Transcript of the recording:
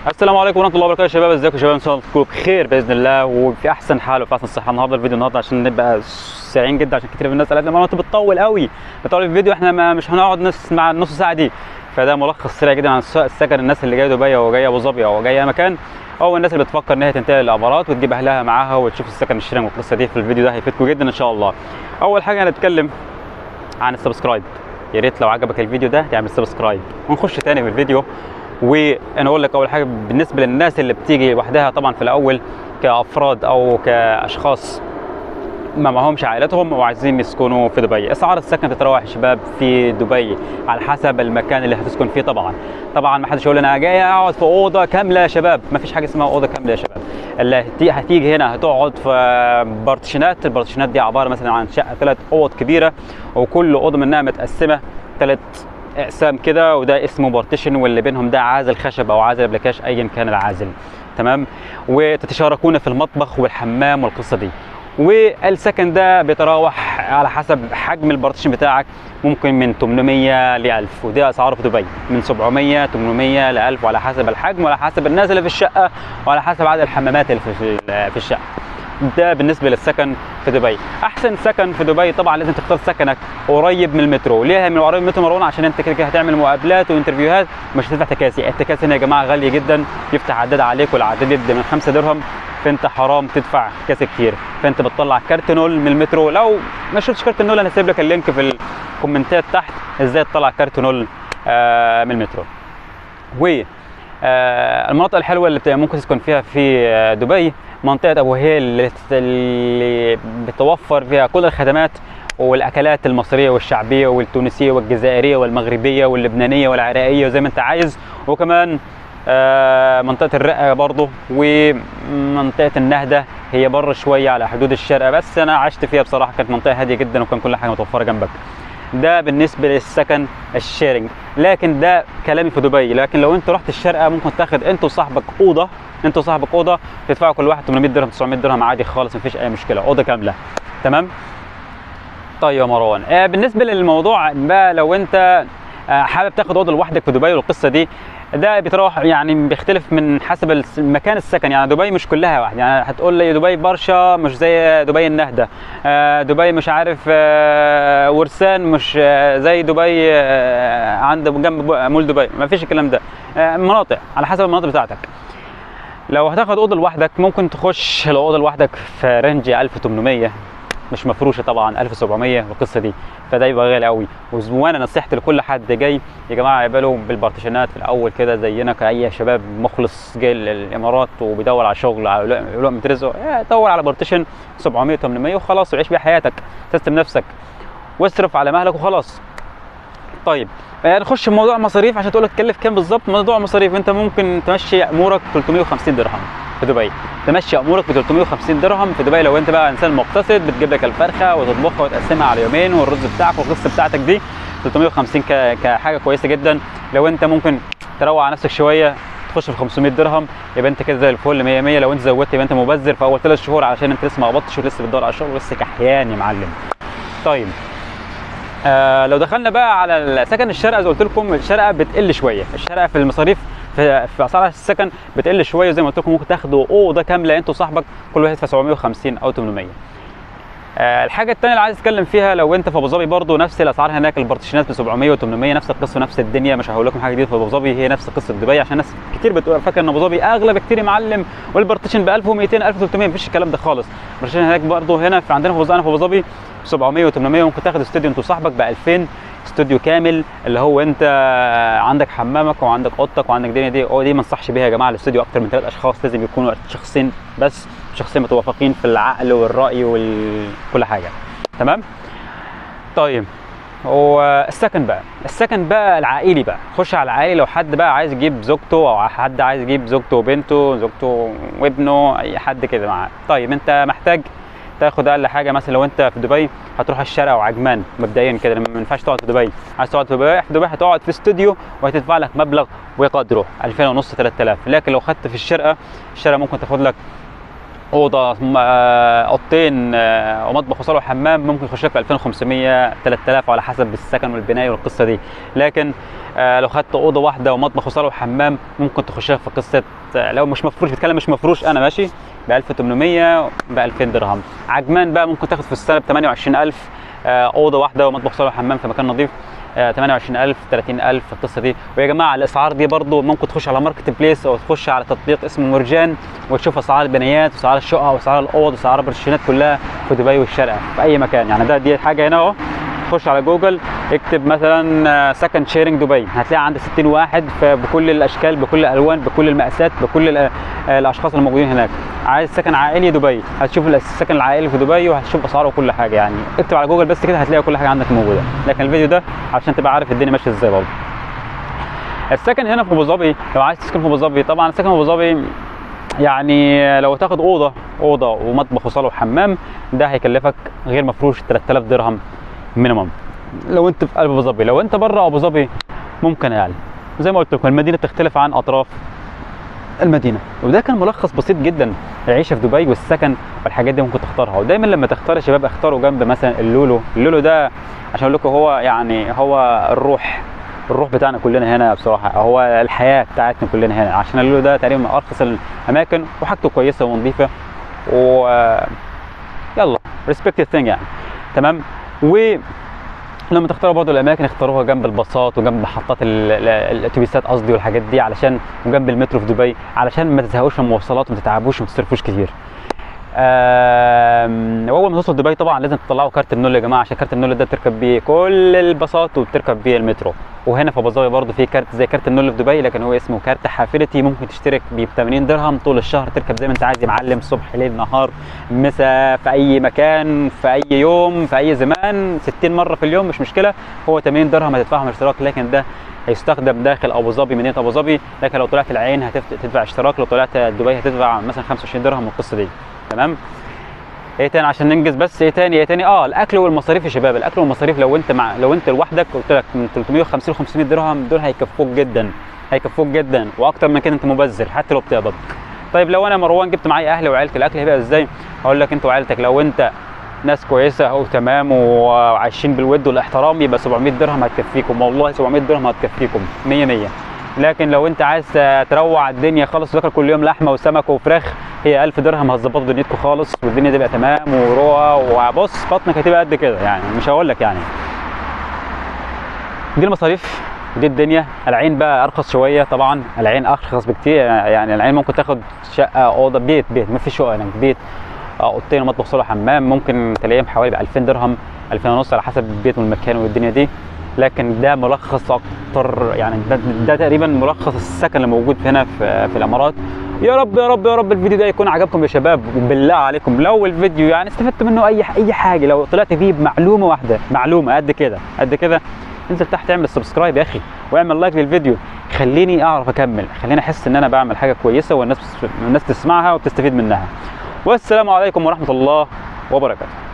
السلام عليكم ورحمه الله وبركاته يا شباب ازيكم يا شباب ان شاء الله تكونوا بخير باذن الله وفي احسن حال وفي احسن صحه النهارده الفيديو النهارده عشان نبقى سريعين جدا عشان كتير من الناس قالت لي انت بتطول قوي بتطول في الفيديو احنا ما مش هنقعد نسمع النص ساعه دي فده ملخص سريع جدا عن السكن الناس اللي جايه دبي او جايه ابو ظبي او جايه مكان او الناس اللي بتفكر ان هي تنتقل للامارات وتجيب اهلها معاها وتشوف السكن الشيرنج والقصه دي في الفيديو ده هيفيدكم جدا ان شاء الله اول حاجه هنتكلم عن السبسكرايب يا ريت لو عجبك الفيديو ده تعمل سبسكرايب ونخش تاني في الفيديو وانا اقول لك اول حاجه بالنسبه للناس اللي بتيجي لوحدها طبعا في الاول كافراد او كاشخاص ما معهمش عائلتهم وعايزين يسكنوا في دبي اسعار السكن تتراوح يا شباب في دبي على حسب المكان اللي هتسكن فيه طبعا طبعا ما حدش يقول انا جاي اقعد في اوضه كامله يا شباب ما فيش حاجه اسمها اوضه كامله يا شباب اللي هتي- هتيجي هنا هتقعد في بارتيشنات البارتيشنات دي عباره مثلا عن شقه ثلاث اوض كبيره وكل اوضه منها متقسمه ثلاث اقسام كده وده اسمه بارتيشن واللي بينهم ده عازل خشب او عازل بلاكاش ايا كان العازل تمام وتتشاركون في المطبخ والحمام والقصه دي والسكن ده بيتراوح على حسب حجم البارتيشن بتاعك ممكن من 800 ل 1000 ودي اسعاره في دبي من 700 800 ل 1000 وعلى حسب الحجم وعلى حسب الناس اللي في الشقه وعلى حسب عدد الحمامات اللي في في- في الشقه ده بالنسبه للسكن في دبي احسن سكن في دبي طبعا لازم تختار سكنك قريب من المترو ليه من قريب من المترو مروان عشان انت كده كده هتعمل مقابلات وانترفيوهات مش هتدفع تكاسي التكاسي هنا يا جماعه غاليه جدا يفتح عداد عليك والعداد يبدا من 5 درهم فانت حرام تدفع كاسي كتير فانت بتطلع كارت نول من المترو لو ما شفتش كارت نول انا هسيب لك اللينك في الكومنتات تحت ازاي تطلع كارت نول آه، من المترو و آه، المناطق الحلوه اللي بت- ممكن تسكن فيها في آه، دبي منطقه ابو هيل اللي تت- اللي بتوفر فيها كل الخدمات والاكلات المصريه والشعبيه والتونسيه والجزائريه والمغربيه واللبنانيه والعراقيه زي ما انت عايز وكمان آه، منطقه الرقه برضه ومنطقه النهده هي بره شويه على حدود الشرق بس انا عشت فيها بصراحه كانت منطقه هاديه جدا وكان كل حاجه متوفره جنبك ده بالنسبه للسكن الشيرنج لكن ده كلامي في دبي لكن لو انت رحت الشارقه ممكن تاخد انت وصاحبك اوضه انت وصاحبك اوضه تدفعوا كل واحد 800 درهم 900 درهم عادي خالص مفيش اي مشكله اوضه كامله تمام طيب يا مروان آه بالنسبه للموضوع بقى لو انت آه حابب تاخد اوضه لوحدك في دبي والقصه دي ده بيتراوح يعني بيختلف من حسب الس- مكان السكن يعني دبي مش كلها واحد يعني هتقول لي دبي برشا مش زي دبي النهده آه دبي مش عارف آه ورسان مش آه زي دبي آه عند جنب مول دبي ما فيش الكلام ده آه مناطق على حسب المناطق بتاعتك لو هتاخد اوضه لوحدك ممكن تخش الاوضه لوحدك في رينج 1800 مش مفروشه طبعا 1700 والقصه دي فده يبقى غالي قوي وانا نصيحتي لكل حد جاي يا جماعه يقبلوا بالبارتيشنات في الاول كده زينا كاي شباب مخلص جاي للامارات وبيدور على شغل على لقمه رزقه إيه، دور على بارتيشن 700 800 وخلاص وعيش بيها حياتك تسلم نفسك واصرف على مهلك وخلاص طيب آه، نخش في موضوع مصاريف عشان تقول لك تكلف كام بالظبط موضوع مصاريف انت ممكن تمشي امورك 350 درهم في دبي تمشي امورك ب 350 درهم في دبي لو انت بقى انسان مقتصد بتجيب لك الفرخه وتطبخها وتقسمها على يومين والرز بتاعك والقصه بتاعتك دي 350 ك- كحاجه كويسه جدا لو انت ممكن تروق على نفسك شويه تخش في 500 درهم يبقى انت كده زي الفل 100 100 لو انت زودت يبقى انت مبذر في اول ثلاث شهور علشان انت لسه ما قبضتش ولسه بتدور على شغل ولسه كحيان يا معلم طيب آه لو دخلنا بقى على سكن الشارقه زي ما قلت لكم الشارقه بتقل شويه الشارقه في المصاريف في, في اسعار السكن بتقل شويه زي ما قلت لكم ممكن تاخدوا اوضه كامله انت وصاحبك كل واحد في 750 او 800 آه الحاجه الثانيه اللي عايز اتكلم فيها لو انت في ابو ظبي برضه نفس الاسعار هناك البارتيشنات ب 700 و800 نفس القصه نفس الدنيا مش هقول لكم حاجه جديده في ابو ظبي هي نفس قصه دبي عشان ناس كتير بتبقى فاكره ان ابو ظبي اغلى بكتير يا معلم والبارتيشن ب 1200 1300 مفيش الكلام ده خالص البارتيشن هناك برضه هنا في عندنا في أبو- انا في ابو ظبي 700 و800 ممكن تاخد استوديو انت وصاحبك ب 2000 استوديو كامل اللي هو انت عندك حمامك وعندك اوضتك وعندك الدنيا دي هو دي ما انصحش بيها يا جماعه الاستوديو اكتر من ثلاث اشخاص لازم يكونوا شخصين بس شخصين متوافقين في العقل والراي وكل حاجه تمام طيب والسكن بقى السكن بقى العائلي بقى خش على العائلي لو حد بقى عايز يجيب زوجته او حد عايز يجيب زوجته وبنته زوجته وابنه اي حد كده معاه طيب انت محتاج تاخد اقل حاجه مثلا لو انت في دبي هتروح الشارع وعجمان مبدئيا كده ما ينفعش تقعد في دبي عايز تقعد في دبي في دبي هتقعد في استوديو وهتدفع لك مبلغ وقدره 2000 ونص 3000 لكن لو خدت في الشرقه الشارع ممكن تاخد لك اوضه م- آه، اوضتين آه، ومطبخ وصاله وحمام ممكن يخش لك في 2500 3000 على حسب السكن والبنايه والقصه دي لكن آه، لو خدت اوضه واحده ومطبخ وصاله وحمام ممكن تخش لك في قصه آه، لو مش مفروش بتكلم مش مفروش انا ماشي ب 1800 ب 2000 درهم عجمان بقى ممكن تاخد في السنه ب 28000 آه، اوضه واحده ومطبخ وصاله وحمام في مكان نظيف آه، 28000 30000 في القصه دي ويا جماعه الاسعار دي برضو ممكن تخش على ماركت بليس او تخش على تطبيق اسمه مرجان وتشوف اسعار البنايات واسعار الشقق واسعار الاوض واسعار البرشينات كلها في دبي والشارقه في اي مكان يعني ده دي حاجه هنا اهو خش على جوجل اكتب مثلا سكند شيرنج دبي هتلاقي عندك 60 واحد ف- بكل الاشكال بكل الالوان بكل المقاسات بكل ال- الاشخاص الموجودين هناك عايز سكن عائلي دبي هتشوف السكن العائلي في دبي وهتشوف اسعاره وكل حاجه يعني اكتب على جوجل بس كده هتلاقي كل حاجه عندك موجوده لكن الفيديو ده عشان تبقى عارف الدنيا ماشيه ازاي برضه السكن هنا في ابو ظبي لو عايز تسكن في ابو ظبي طبعا السكن في ابو ظبي يعني لو تاخد اوضه اوضه ومطبخ وصاله وحمام ده هيكلفك غير مفروش 3000 درهم مينيمم لو انت في قلب ابو ظبي لو انت بره ابو ظبي ممكن اقل زي ما قلت لكم المدينه بتختلف عن اطراف المدينه وده كان ملخص بسيط جدا العيشه في دبي والسكن والحاجات دي ممكن تختارها ودايما لما تختار يا شباب اختاروا جنب مثلا اللولو اللولو ده عشان اقول لكم هو يعني هو الروح الروح بتاعنا كلنا هنا بصراحه هو الحياه بتاعتنا كلنا هنا عشان اللولو ده تقريبا من ارخص الاماكن وحاجته كويسه ونظيفه و يلا ريسبكت ثينج يعني تمام و لما تختاروا برضه الاماكن اختاروها جنب الباصات وجنب محطات ال- ال- الاتوبيسات قصدي والحاجات دي علشان وجنب المترو في دبي علشان ما تزهقوش من المواصلات وما تتعبوش وما تصرفوش كتير. آم، واول ما توصل دبي طبعا لازم تطلعوا كارت النول يا جماعه عشان كارت النول ده بتركب بيه كل الباصات وبتركب بيه المترو وهنا في ابو ظبي برضه في كارت زي كارت النول في دبي لكن هو اسمه كارت حافلتي ممكن تشترك بيه ب 80 درهم طول الشهر تركب زي ما انت عايز يا معلم صبح ليل نهار مساء في اي مكان في اي يوم في اي زمان 60 مره في اليوم مش مشكله هو 80 درهم هتدفعهم اشتراك لكن ده هيستخدم داخل ابو ظبي مدينه ابو ظبي لكن لو طلعت العين هتدفع تدفع اشتراك لو طلعت دبي هتدفع مثلا 25 درهم من القصه دي تمام ايه تاني عشان ننجز بس ايه تاني ايه تاني اه الاكل والمصاريف يا شباب الاكل والمصاريف لو انت مع لو انت لوحدك قلت لك من 350 ل 500 درهم دول هيكفوك جدا هيكفوك جدا واكتر من كده انت مبذر حتى لو بتقبض طيب لو انا مروان جبت معايا اهلي وعيلتي الاكل هيبقى ازاي هقول لك انت وعيلتك لو انت ناس كويسه اهو تمام وعايشين بالود والاحترام يبقى 700 درهم هتكفيكم والله 700 درهم هتكفيكم 100 100 لكن لو انت عايز تروع الدنيا خالص وتاكل كل يوم لحمه وسمك وفراخ هي 1000 درهم هتظبطوا دنيتكم خالص والدنيا تبقى تمام وروقه وبص بطنك هتبقى قد كده يعني مش هقول لك يعني دي المصاريف دي الدنيا العين بقى ارخص شويه طبعا العين ارخص بكتير يعني العين ممكن تاخد شقه اوضه بيت بيت ما فيش شقه هناك بيت آه، اوضتين ومطبخ صاله حمام ممكن تلاقيهم حوالي ب 2000 درهم 2000 ونص على حسب البيت والمكان والدنيا دي لكن ده ملخص اكتر يعني ده, ده تقريبا ملخص السكن اللي موجود هنا في, في الامارات يا رب يا رب يا رب الفيديو ده يكون عجبكم يا شباب وبالله عليكم لو الفيديو يعني استفدت منه اي اي حاجه لو طلعت فيه بمعلومه واحده معلومه قد كده قد كده انزل تحت اعمل سبسكرايب يا اخي واعمل لايك للفيديو خليني اعرف اكمل خليني احس ان انا بعمل حاجه كويسه والناس الناس تسمعها وتستفيد منها والسلام عليكم ورحمه الله وبركاته